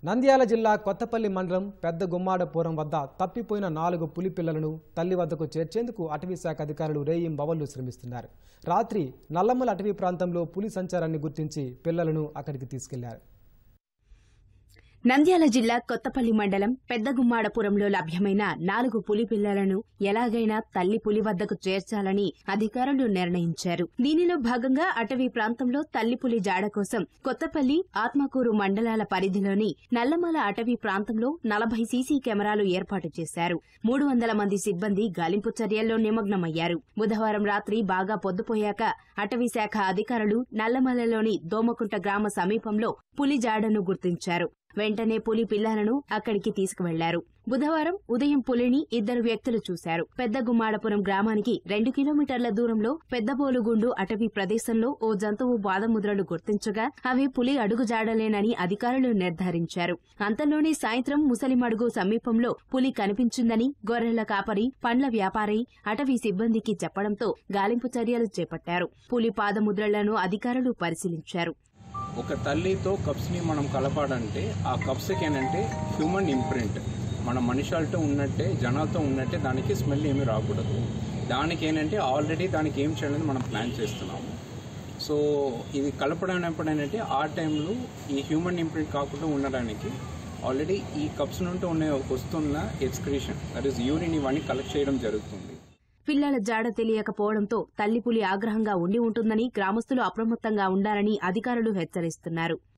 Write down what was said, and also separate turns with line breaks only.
నంద్యాల జిల్లా కొత్తపల్లి మండలం పెద్ద గుమ్మాడపురం వద్ద తప్పిపోయిన నాలుగు పులి పిల్లలను తల్లి వద్దకు చేర్చేందుకు అటవీ శాఖ అధికారులు రేయిం బవళ్లు శ్రమిస్తున్నారు రాత్రి నల్లమల అటవీ ప్రాంతంలో పులి సంచారాన్ని గుర్తించి పిల్లలను అక్కడికి తీసుకెళ్లారు
నంద్యాల జిల్లా కొత్తపల్లి మండలం పెద్దగుమ్మాడపురంలో లభ్యమైన నాలుగు పులి పిల్లలను ఎలాగైనా తల్లి పులి వద్దకు చేర్చాలని అధికారులు నిర్ణయించారు దీనిలో భాగంగా అటవీ ప్రాంతంలో తల్లి పులి జాడ కోసం కొత్తపల్లి ఆత్మకూరు మండలాల పరిధిలోని నల్లమల అటవీ ప్రాంతంలో నలభై సీసీ కెమెరాలు ఏర్పాటు చేశారు మూడు వందల మంది సిబ్బంది గాలింపు చర్యల్లో నిమగ్నమయ్యారు బుధవారం రాత్రి బాగా పొద్దుపోయాక అటవీ శాఖ అధికారులు నల్లమలలోని దోమకుంట గ్రామ సమీపంలో పులి జాడను గుర్తించారు వెంటనే పులి పిల్లలను అక్కడికి తీసుకువెళ్లారు బుధవారం ఉదయం పులిని ఇద్దరు వ్యక్తులు చూశారు పెద్ద గుమ్మాడపురం గ్రామానికి రెండు కిలోమీటర్ల దూరంలో పెద్దబోలుగుండు అటవీ ప్రదేశంలో ఓ జంతువు పాదముద్రలు గుర్తించగా అవి పులి అడుగుజాడలేనని అధికారులు నిర్ధారించారు అంతలోనే సాయంత్రం ముసలిమడుగు సమీపంలో పులి కనిపించిందని గొర్రెల కాపరి పండ్ల వ్యాపారి అటవీ సిబ్బందికి చెప్పడంతో గాలింపు చర్యలు చేపట్టారు పులి పాదముద్రలను అధికారులు పరిశీలించారు
ఒక తల్లితో కప్స్ని మనం కలపాడంటే ఆ కప్స్కి ఏంటంటే హ్యూమన్ ఇంప్రింట్ మన మనుషులతో ఉన్నట్టే జనాలతో ఉన్నట్టే దానికి స్మెల్ ఏమీ రాకూడదు దానికి ఏంటంటే ఆల్రెడీ దానికి ఏం చేయాలని మనం ప్లాన్ చేస్తున్నాము సో ఇది కలపడం ఎప్పుడైనంటే ఆ టైంలో ఈ హ్యూమన్ ఇంప్రింట్ కాకుండా ఉండడానికి ఆల్రెడీ ఈ కప్స్ నుండి ఉన్న వస్తున్న ఎక్స్క్రీషన్ దట్ ఈస్ యూరిన్ ఇవన్నీ కలెక్ట్ చేయడం జరుగుతుంది
పిల్లల జాడ తెలియకపోవడంతో తల్లిపులి ఆగ్రహంగా ఉండి ఉంటుందని గ్రామస్తులు అప్రమత్తంగా ఉండాలని అధికారులు హెచ్చరిస్తున్నారు